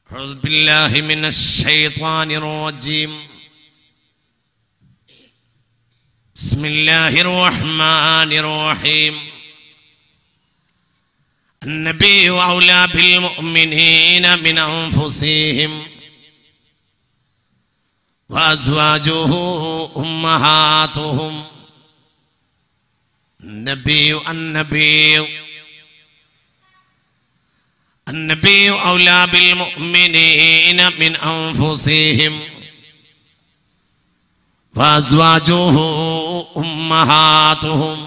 أعوذ بالله من الشيطان الرجيم بسم الله الرحمن الرحيم النبي أولى بالمؤمنين من أنفسهم وأزواجه أمهاتهم النبي النبي النبي أولى بالمؤمنين من أنفسهم وأزواجه أمهاتهم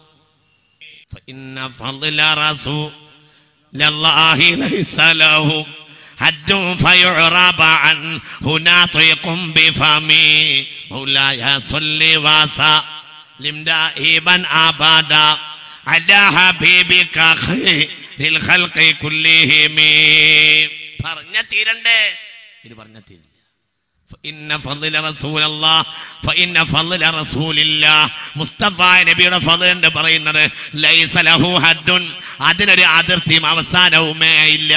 فإن فضل رسول الله ليس له حد فيعرب عنه ناطق بفمي مولاي صل وسلم دائما أبدا على حبيبك خير الخلق كلهم പറഞ്ഞ തീരണ്ടേ ഇത് പറഞ്ഞ തീരില്ല فإن فضل رسول الله فإن فضل رسول الله മുസ്തഫ നബിയുടെ ഫضل എന്ന് പറയുന്നത് ലൈസ ലഹു ഹദ്ദുൻ അതിനൊരു അതിർത്തിയും അവസാനവുമേ ഇല്ല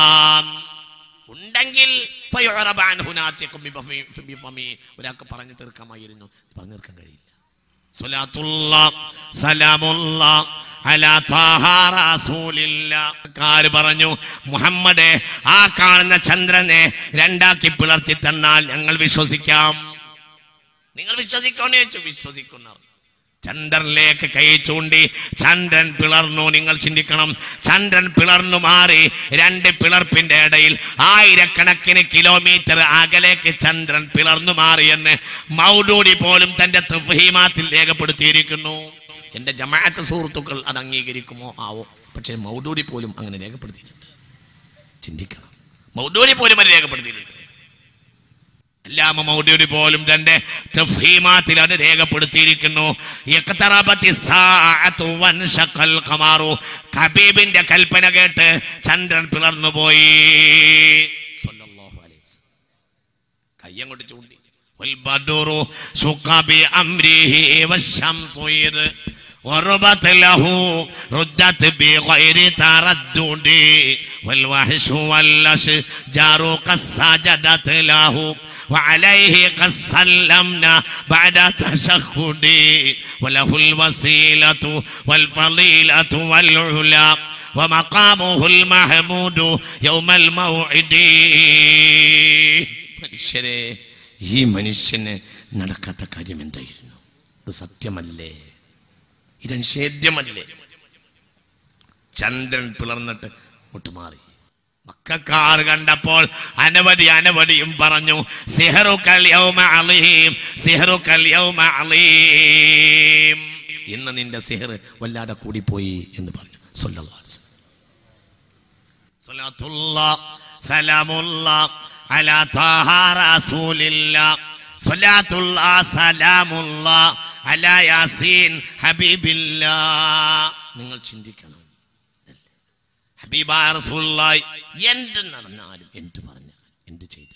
ഉണ്ടെങ്കിൽ ഫയുഅറബ അൻഹു നാത്തിഖും ബിഫമി- ബിഫമി. ഒരാൾക്ക് പറഞ്ഞു തീർക്കാമായിരുന്നു പറഞ്ഞു തീർക്കാൻ കഴിയില്ല സ്വലാത്തുള്ള സലാമുള്ള അലാ താഹ റസൂലില്ല. കാര് പറഞ്ഞു മുഹമ്മദേ ആ കാണുന്ന ചന്ദ്രനെ രണ്ടാക്കി പിളർത്തി തന്നാൽ ഞങ്ങൾ വിശ്വസിക്കാം നിങ്ങൾ വിശ്വസിക്കോന്ന് ചോദിച്ചു വിശ്വസിക്കുന്നവർ ചന്ദ്രനിലേക്ക് കൈ ചൂണ്ടി ചന്ദ്രൻ പിളർന്നു നിങ്ങൾ ചിന്തിക്കണം ചന്ദ്രൻ പിളർന്നു മാറി രണ്ട് പിളർപ്പിന്റെ ഇടയിൽ ആയിരക്കണക്കിന് കിലോമീറ്റർ അകലേക്ക് ചന്ദ്രൻ പിളർന്നു മാറിയെന്ന് മൗലൂടി പോലും തന്റെ തഫ്ഹീമാത്തിൽ രേഖപ്പെടുത്തിയിരിക്കുന്നു എന്റെ ജമാഅത്ത് സുഹൃത്തുക്കൾ അത് അംഗീകരിക്കുമോ ആവോ പക്ഷേ മൗദൂരി പോലും അങ്ങനെ രേഖപ്പെടുത്തിയിട്ടുണ്ട് ചിന്തിക്കണം മൗദൂരി പോലും അത് രേഖപ്പെടുത്തിയിട്ടുണ്ട് അല്ലാമ മൗദൂരി പോലും തന്റെ തഫ്ഹീമാത്തിൽ അത് രേഖപ്പെടുത്തിയിരിക്കുന്നു ഇഖ്തറബത്തി സാഅത്തു വൻഷഖൽ ഖമാറു ഹബീബിന്റെ കൽപ്പന കേട്ട് ചന്ദ്രൻ പിളർന്നു പോയി സ്വല്ലല്ലാഹു അലൈഹി വസല്ലം കയ്യങ്ങോട്ട് ചൂണ്ടി والبدر شق بأمره والشمس يد وربت له ردت بغير تردد والوحش والأشجار قد سجدت له وعليه قد سلمنا بعد تشهد وله الوسيلة والفضيلة والعلا ومقامه المحمود يوم الموعد മനുഷ്യരെ ഈ മനുഷ്യന് നടക്കാത്ത കാര്യം എന്തായിരുന്നു ഇത് സത്യമല്ലേ ഇത് നിഷേധ്യമല്ലേ ചന്ദ്രൻ പിളർന്നിട്ട് മുട്ടുമാറി മക്കാർ കണ്ടപ്പോൾ അനവധി അനവധിയും പറഞ്ഞു സിഹറു കല്യൗമ അലീം സിഹറു കല്യൗമ അലീം ഇന്ന് നിന്റെ സിഹർ വല്ലാതെ കൂടിപ്പോയി എന്ന് പറഞ്ഞു സല്ലല്ലാഹു അലൈഹി വസല്ലം. സ്വലാത്തുള്ള സലാമുള്ള അലാ താഹ റസൂലില്ല സ്വലാത്തുള്ള സലാമുള്ള അലാ യാസീൻ ഹബീബില്ല നിങ്ങൾ ചിന്തിക്കണം ഹബീബായ റസൂലുള്ളാഹി എന്ത് നടന്നാലും എന്ത് പറഞ്ഞാലും എന്ത് ചെയ്താലും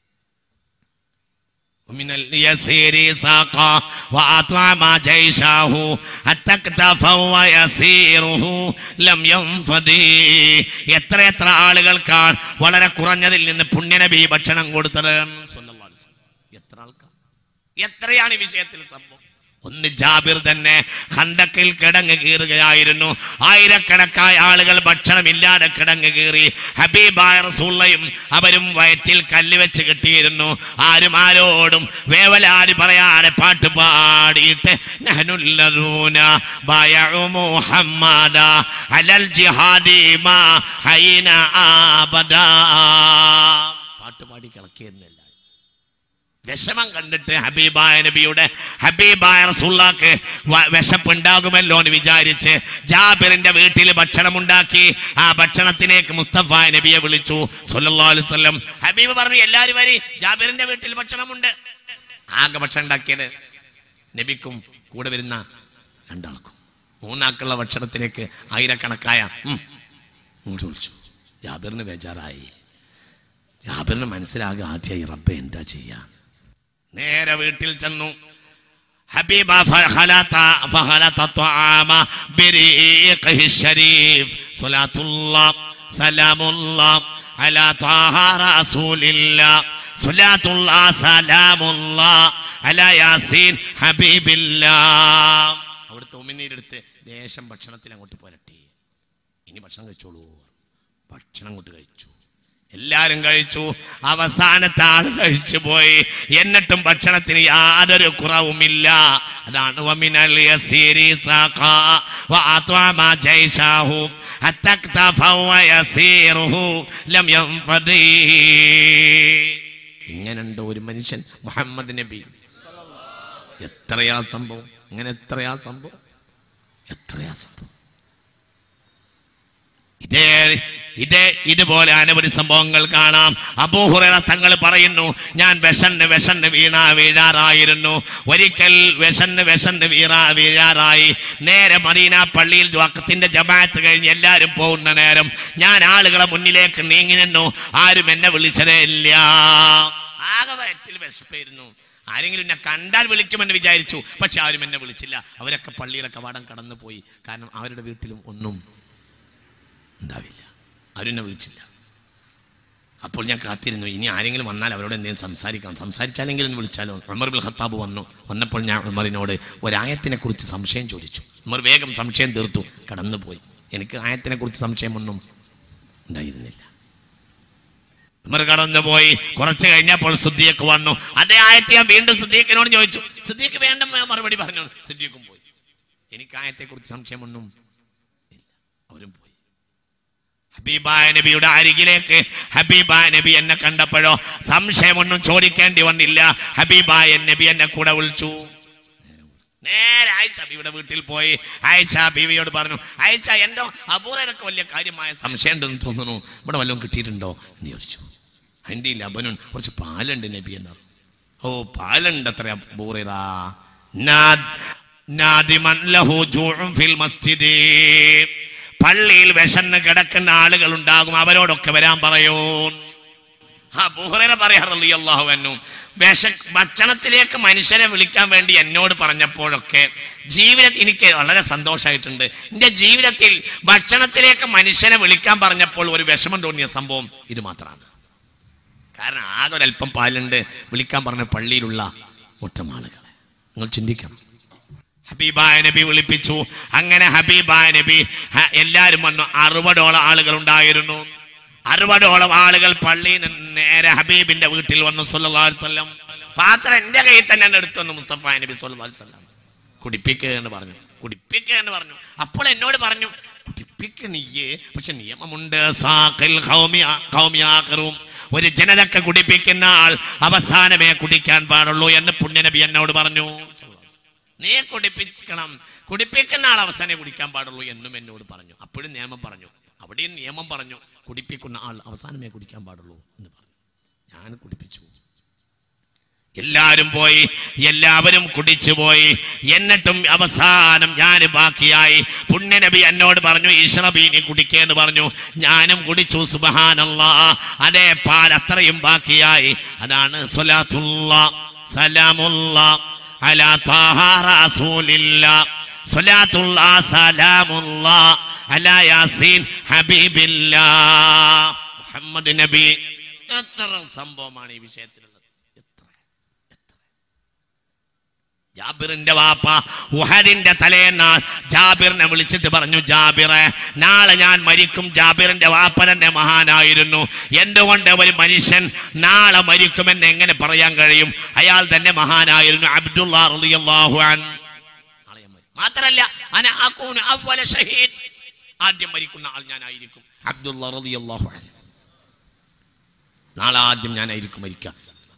ومن اليسير ساقا وأطعم جيشه حتى اكتفى ويسيره لم ينفدي എത്ര എത്ര ആളുകൾക്കാണ് വളരെ കുറഞ്ഞതിൽ നിന്ന് പുണ്യനബി ഭക്ഷണം കൊടുത്തത് സ്വല്ലല്ലാഹു അലൈഹി വസല്ലം. എത്ര ആൾക്കാർ എത്രയാണ് ഈ വിഷയത്തിൽ സംഭവം ഒന്ന് ജാബിർ തന്നെ ഹണ്ടക്കിൽ കിടങ്ങ് കീറുകയായിരുന്നു ആയിരക്കണക്കായ ആളുകൾ ഭക്ഷണമില്ലാതെ കിടങ്ങ് കീറി ഹബീബായ റസൂള്ളയും അവരും വയറ്റിൽ കല്ല് വെച്ച് കെട്ടിയിരുന്നു ആരും ആരോടും വേവലാരി പറയാതെ പാട്ട് പാടിയിട്ട് നഹനുല്ലദൂന ബയഉ മുഹമ്മദ അലൽ ജിഹാദി മാ ഹൈന ആബദാ പാട്ട് പാടി കിളക്കിയിരുന്നില്ല വിഷമം കണ്ടിട്ട് ഹബീബായ നബിയുടെ ഹബീബായ റസൂള്ളാക്ക് വ- വിശപ്പുണ്ടാകുമല്ലോ എന്ന് വിചാരിച്ച് ജാബിറിന്റെ വീട്ടിൽ ഭക്ഷണം ഉണ്ടാക്കി ആ ഭക്ഷണത്തിലേക്ക് മുസ്തഫ നബിയെ വിളിച്ചു സല്ലല്ലാഹു അലൈഹി വസല്ലം ഹബീബ് പറഞ്ഞു എല്ലാവരും വരി ജാബിറിന്റെ വീട്ടിൽ ഭക്ഷണമുണ്ട് ആകെ ഭക്ഷണം ഉണ്ടാക്കിയത് നബിക്കും കൂടെ വരുന്ന രണ്ടാൾക്കും മൂന്നാക്കുള്ള ഭക്ഷണത്തിലേക്ക് ആയിരക്കണക്കായ ഉം, ഇങ്ങോട്ട് വിളിച്ചു ജാബിറിന് ബേജാറായി ജാബിറിന് മനസ്സിലാകുക ആദ്യമായി റബ്ബെ എന്താ ചെയ്യാ നേരെ വീട്ടിൽ ചെന്നു ഹബീബ ഫഖലത ഫഖലത ത്വആമ ബിരീഖിഹി ശരീഫ് സ്വലാത്തുല്ലാ സലാമുല്ലാ അലാ ത്വാഹ റസൂലില്ലാ സ്വലാത്തുല്ലാ സലാമുല്ലാ അലാ യാസീൻ ഹബീബില്ലാ അവിടുത്തെ ഉമിനീരെടുത്ത് ലേശം ഭക്ഷണത്തിൽ അങ്ങോട്ട് പുരട്ടി ഇനി ഭക്ഷണം കഴിച്ചോളൂ ഭക്ഷണം അങ്ങോട്ട് കഴിച്ചു എല്ലാരും കഴിച്ചു അവസാനത്തെ ആള് കഴിച്ചു പോയി എന്നിട്ടും ഭക്ഷണത്തിന് യാതൊരു കുറവുമില്ല അതാണ് വമിനൽ യസീരി സഖാ വഅത്വമ ജൈശാഹു അത്തക്തഫ വയസീറുഹു ലം യൻഫദി ഇങ്ങനെയുണ്ട് ഒരു മനുഷ്യൻ മുഹമ്മദ് നബി എത്രയാ സംഭവം ഇങ്ങനെ എത്രയാ സംഭവം എത്രയാ സംഭവം ഇതേ ഇതേ ഇതുപോലെ അനവധി സംഭവങ്ങൾ കാണാം അബൂഹുറ തങ്ങൾ പറയുന്നു ഞാൻ വിശന്ന് വിശന്ന് വീണാ വീഴാറായിരുന്നു ഒരിക്കൽ വിശന്ന് വിശന്ന് വീറാ വീഴാറായി നേരെ മദീന പള്ളിയിൽ വക്കത്തിന്റെ ജമാഅത്ത് കഴിഞ്ഞ് എല്ലാവരും പോകുന്ന നേരം ഞാൻ ആളുകളെ മുന്നിലേക്ക് നീങ്ങി നിന്നു ആരും എന്നെ വിളിച്ചതേ ഇല്ല ആകെ വയറ്റിൽ വിശപ്പായിരുന്നു ആരെങ്കിലും എന്നെ കണ്ടാൽ വിളിക്കുമെന്ന് വിചാരിച്ചു പക്ഷെ ആരും എന്നെ വിളിച്ചില്ല അവരൊക്കെ പള്ളിയുടെ കവാടം കടന്നു പോയി കാരണം അവരുടെ വീട്ടിലും ഒന്നും ഉണ്ടാവില്ല അവരെന്നെ വിളിച്ചില്ല അപ്പോൾ ഞാൻ കാത്തിരുന്നു ഇനി ആരെങ്കിലും വന്നാൽ അവരോട് എന്തെങ്കിലും സംസാരിക്കണം സംസാരിച്ചാലെങ്കിലും ഒന്ന് വിളിച്ചാലോ ഉമർ ബിൽ ഖത്താബ് വന്നു വന്നപ്പോൾ ഞാൻ ഉമറിനോട് ഒരായത്തിനെ കുറിച്ച് സംശയം ചോദിച്ചു ഉമർ വേഗം സംശയം തീർത്തു കടന്നുപോയി എനിക്ക് ആയത്തിനെ കുറിച്ച് സംശയമൊന്നും ഉണ്ടായിരുന്നില്ല ഉമർ കടന്നുപോയി കുറച്ച് കഴിഞ്ഞപ്പോൾ സുദ്ദീഖ് വന്നു അതേ ആയത്തെ ഞാൻ വീണ്ടും സുദ്ദീഖിനോട് ചോദിച്ചു സുദ്ദീഖ് വേണ്ട മറുപടി പറഞ്ഞു സുദ്ദീഖും പോയി എനിക്ക് ആയത്തെക്കുറിച്ച് സംശയമൊന്നും ഇല്ല അവരും പോയി ഹബീബായ നബിയുടെ അരികിലേക്ക് ഹബീബായ നബി എന്നെ കണ്ടപ്പോഴോ സംശയമൊന്നും ചോദിക്കേണ്ടി വന്നില്ല ഹബീബായ നബി എന്നെ കൂടെ വിളിച്ചു നേരെ ആയിഷ ബീവിയുടെ വീട്ടിൽ പോയി ആയിഷ ബീവിയോട് പറഞ്ഞു ആയിഷ എന്തോ അപൂർവനൊക്കെ വലിയ കാര്യമായ സംശയം ഉണ്ടെന്ന് തോന്നുന്നു ഇവിടെ വല്ലതും കിട്ടിയിട്ടുണ്ടോ എന്ന് ചോദിച്ചു എൻ്റെ ലബനും കുറച്ച് പാലുണ്ട് നബി എന്ന് പറഞ്ഞു ഓ പാലുണ്ട് അത്ര അബൂറ പള്ളിയിൽ വിശന്ന് കിടക്കുന്ന ആളുകൾ ഉണ്ടാകും അവരോടൊക്കെ വരാൻ പറയൂ ആ ബുഹറ പറയാറുള്ളൂ അള്ളാഹു എന്നു വിശ ഭക്ഷണത്തിലേക്ക് മനുഷ്യനെ വിളിക്കാൻ വേണ്ടി എന്നോട് പറഞ്ഞപ്പോഴൊക്കെ ജീവിതത്തിൽ എനിക്ക് വളരെ സന്തോഷമായിട്ടുണ്ട് എൻ്റെ ജീവിതത്തിൽ ഭക്ഷണത്തിലേക്ക് മനുഷ്യനെ വിളിക്കാൻ പറഞ്ഞപ്പോൾ ഒരു വിഷമം തോന്നിയ സംഭവം ഇത് മാത്രമാണ് കാരണം ആകെ ഒരല്പം പാലുണ്ട് വിളിക്കാൻ പറഞ്ഞ പള്ളിയിലുള്ള മുട്ടം ആളുകളെ നിങ്ങൾ ചിന്തിക്കണം ഹബീബായ നബി വിളിപ്പിച്ചു അങ്ങനെ ഹബീബായ നബി ഹ- എല്ലാവരും വന്നു അറുപതോളം ആളുകൾ ഉണ്ടായിരുന്നു അറുപതോളം ആളുകൾ പള്ളിയിൽ നിന്ന് നേരെ ഹബീബിന്റെ വീട്ടിൽ വന്നു സല്ലല്ലാഹു അലൈഹി വസല്ലം പാത്രം എന്റെ കയ്യിൽ തന്നെ എടുത്തു വന്നു മുസ്തഫ നബി സല്ലല്ലാഹു അലൈഹി വസല്ലം കുടിപ്പിക്കുക എന്ന് പറഞ്ഞു കുടിപ്പിക്കുക എന്ന് പറഞ്ഞു അപ്പോൾ എന്നോട് പറഞ്ഞു കുടിപ്പിക്ക നീയേ പക്ഷെ നിയമമുണ്ട് സാഖിൽ ഖൗമി- ഖൗമിയാഖിറും. ഒരു ജനതക്ക് കുടിപ്പിക്കുന്ന ആൾ അവസാനമേ കുടിക്കാൻ പാടുള്ളൂ എന്ന് പുണ്യനബി എന്നോട് പറഞ്ഞു നീ കുടിപ്പിക്കണം കുടിപ്പിക്കുന്ന ആൾ അവസാനം കുടിക്കാൻ പാടുള്ളൂ എന്നും എന്നോട് പറഞ്ഞു അപ്പോഴും നിയമം പറഞ്ഞു അവിടെയും നിയമം പറഞ്ഞു കുടിപ്പിക്കുന്ന ആൾ അവസാനമേ കുടിക്കാൻ പാടുള്ളൂ എന്ന് പറഞ്ഞു ഞാൻ കുടിപ്പിച്ചു എല്ലാവരും പോയി എല്ലാവരും കുടിച്ചു പോയി എന്നിട്ടും അവസാനം ഞാൻ ബാക്കിയായി പുണ്യനബി എന്നോട് പറഞ്ഞു ഈശ്വറബീനി കുടിക്കേന്ന് പറഞ്ഞു ഞാനും കുടിച്ചു സുബഹാനല്ലാ അതേ പാൽ അത്രയും ബാക്കിയായി അതാണ് സ്വലാത്തുള്ള സലാമുള്ള അലാ ത്വാഹ റസൂലില്ല സ്വലാത്തുള്ള സലാമുള്ള അലാ യാസീൻ ഹബീബില്ലാ മുഹമ്മദ് നബി എത്ര സംഭവമാണ് ഈ വിഷയത്തിലുള്ളത് എത്ര ജാബിറിന്റെ വാപ്പ ഉഹദിന്റെ തലേന്നാൾ ജാബിറിനെ വിളിച്ചിട്ട് പറഞ്ഞു ജാബിറെ നാളെ ഞാൻ മരിക്കും ജാബിറിന്റെ വാപ്പ തന്നെ മഹാനായിരുന്നു എന്തുകൊണ്ട് ഒരു മനുഷ്യൻ നാളെ മരിക്കുമെന്ന് എങ്ങനെ പറയാൻ കഴിയും അയാൾ തന്നെ മഹാനായിരുന്നു അബ്ദുല്ലാ റളിയല്ലാഹു അൻ നാളെ ഞാൻ മരിക്കും. മാത്രല്ല അന അകൂനു അവ്വല ഷഹീദ് ആദ്യം മരിക്കുന്ന ആൾ ഞാനായിരിക്കും അബ്ദുല്ലാ റളിയല്ലാഹു അൻ നാളെ ആദ്യം ഞാനായിരിക്കും മരിക്കുക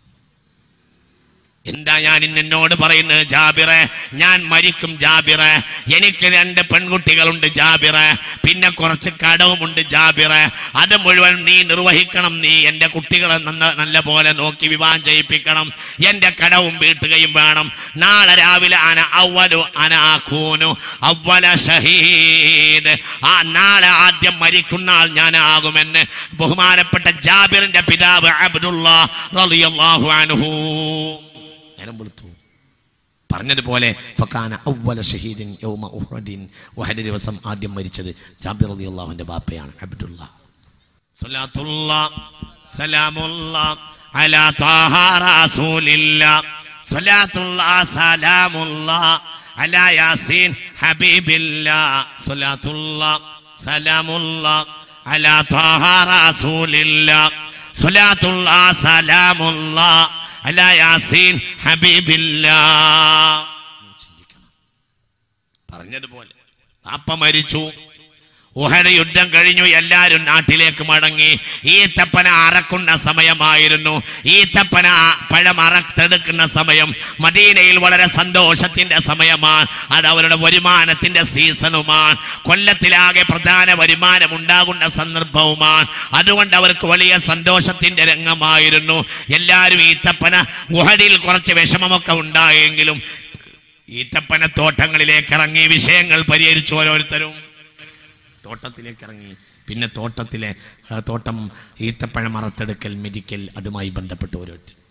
എന്താ ഞാൻ ഇന്ന് എന്നോട് പറയുന്നത് ജാബിറെ ഞാൻ മരിക്കും ജാബിറെ എനിക്ക് രണ്ട് പെൺകുട്ടികളുണ്ട് ജാബിറെ പിന്നെ കുറച്ച് കടവുമുണ്ട് ജാബിറെ അത് മുഴുവൻ നീ നിർവഹിക്കണം നീ എൻ്റെ കുട്ടികളെ നന്ന നല്ല പോലെ നോക്കി വിവാഹം ചെയ്യിപ്പിക്കണം എൻ്റെ കടവും വീട്ടുകയും വേണം നാളെ രാവിലെ അന അവലു അന ആഖൂനു അവല ഷഹീദ് ആ നാളെ ആദ്യം മരിക്കുന്ന ആൾ ഞാനാകുമെന്ന് ബഹുമാനപ്പെട്ട ജാബിറിന്റെ പിതാവ് അബ്ദുള്ള റളിയല്ലാഹു അൻഹു നേരം വെളുത്തു പറഞ്ഞതുപോലെ ഫക്കാന അവ്വല ഷഹീദിൻ യൗമ ഉഹദിൻ ഉഹദ് ദിവസം ആദ്യം മരിച്ചത് ജാബിർ റളിയല്ലാഹുവിന്റെ ബാപ്പയാണ് അബ്ദുള്ള സ്വലാത്തുള്ള സലാമുള്ള അലാ ത്വാഹ റസൂലില്ല സ്വലാത്തുള്ള സലാമുള്ള അലാ യാസീൻ ഹബീബില്ല സ്വലാത്തുള്ള സലാമുള്ള അലാ ത്വാഹ റസൂലില്ല സ്വലാത്തുള്ള സലാമുള്ള അലാ യാസീൻ ഹബീബില്ല ചിന്തിക്കണം പറഞ്ഞതുപോലെ പാപ്പ മരിച്ചു ഉഹട് യുദ്ധം കഴിഞ്ഞു എല്ലാവരും നാട്ടിലേക്ക് മടങ്ങി ഈത്തപ്പന അറക്കുന്ന സമയമായിരുന്നു ഈത്തപ്പന പഴം അറത്തെടുക്കുന്ന സമയം മദീനയിൽ വളരെ സന്തോഷത്തിന്റെ സമയമാണ് അത് അവരുടെ വരുമാനത്തിന്റെ സീസണുമാണ് കൊല്ലത്തിലാകെ പ്രധാന വരുമാനം ഉണ്ടാകുന്ന സന്ദർഭവുമാണ് അതുകൊണ്ട് അവർക്ക് വലിയ സന്തോഷത്തിന്റെ രംഗമായിരുന്നു എല്ലാവരും ഈത്തപ്പന ഉഹടിൽ കുറച്ച് വിഷമമൊക്കെ ഉണ്ടായെങ്കിലും ഈത്തപ്പന തോട്ടങ്ങളിലേക്ക് ഇറങ്ങി വിഷയങ്ങൾ പരിഹരിച്ചു ഓരോരുത്തരും തോട്ടത്തിലേക്ക് ഇറങ്ങി പിന്നെ തോട്ടത്തിലെ ആ, തോട്ടം ഈത്തപ്പഴം അറുത്തെടുക്കൽ മെഡിക്കൽ അതുമായി ബന്ധപ്പെട്ട് ഓരോരുത്തർ